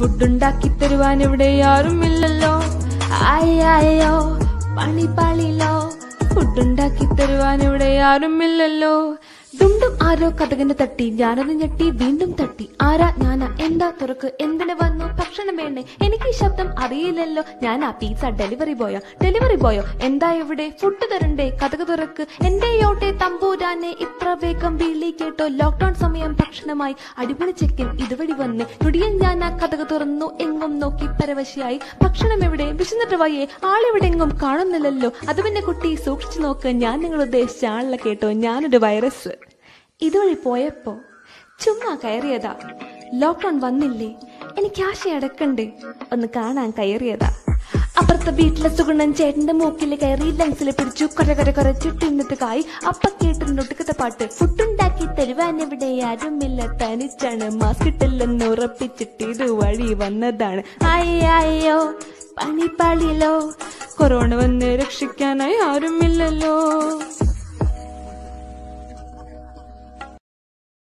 ഫുഡുണ്ടാക്കി തരുവാൻ ഇവിടെ ആരുമില്ലല്ലോ അയ്യോ പണി പാളിലോ ഫുഡുണ്ടാക്കി തരുവാൻ ഇവിടെ ആരുമില്ലല്ലോ വീണ്ടും ആരോ കഥകിന് തട്ടി ഞാനത് ഞെട്ടി വീണ്ടും തട്ടി ആരാ ഞാനാ എന്താ തുറക്ക് എന്തിന് വന്നു ഭക്ഷണം വേണ്ടേ എനിക്ക് ഈ ശബ്ദം അറിയില്ലല്ലോ ഞാൻ ആ പിസ്സ ഡെലിവറി ബോയോ ഡെലിവറി ബോയോ എന്താ ഇവിടെ ഫുഡ് തരണ്ടേ കഥക് തുറക്ക് എന്റെ യോട്ടെ തമ്പൂരാനെ ഇത്ര വേഗം വിളി കേട്ടോ ലോക്ക്ഡൌൺ സമയം ഭക്ഷണമായി അടിപൊളി ചെക്കൻ ഇതുവഴി വന്ന് ഞൊടിയൻ ഞാൻ ആ കഥക് തുറന്നു എങ്ങും നോക്കി പരവശയായി ഭക്ഷണം എവിടെ വിശന്നിട്ട് വയ്യേ ആളെവിടെങ്ങും കാണുന്നില്ലല്ലോ അത് പിന്നെ കുട്ടി സൂക്ഷിച്ചു നോക്ക് ഞാൻ നിങ്ങൾ ഉദ്ദേശിച്ച ആളിനെ കേട്ടോ ഞാനൊരു വൈറസ് ഇതുവഴി പോയപ്പോ ചുമ്മാ കയറിയതാ ലോക്ക്ഡൌൺ വന്നില്ലേ എനിക്ക് ആശ അടക്കണ്ടേ ഒന്ന് കാണാൻ കയറിയതാ അപ്പുറത്തെ വീട്ടിലെ സുഗുണൻ ചേട്ടന്റെ മൂക്കില് കയറി ലങ്സിൽ പിടിച്ചു കൊര കൊര കൊര ചുട്ടിന്നിട്ട് കായി അപ്പ കേട്ടിട്ടുണ്ട് ഒടുക്കത്തെ പാട്ട് ഫുഡുണ്ടാക്കി തരുവാൻ ഇവിടെ ആരുമില്ല തനിച്ചാണ് മാസ്ക് ഇട്ടില്ലെന്ന് ഉറപ്പിച്ചിട്ട് ഇത് വഴി വന്നതാണ് അയ്യോ പണി പാളിലോ കൊറോണ വന്ന് രക്ഷിക്കാനായി ആരുമില്ലല്ലോ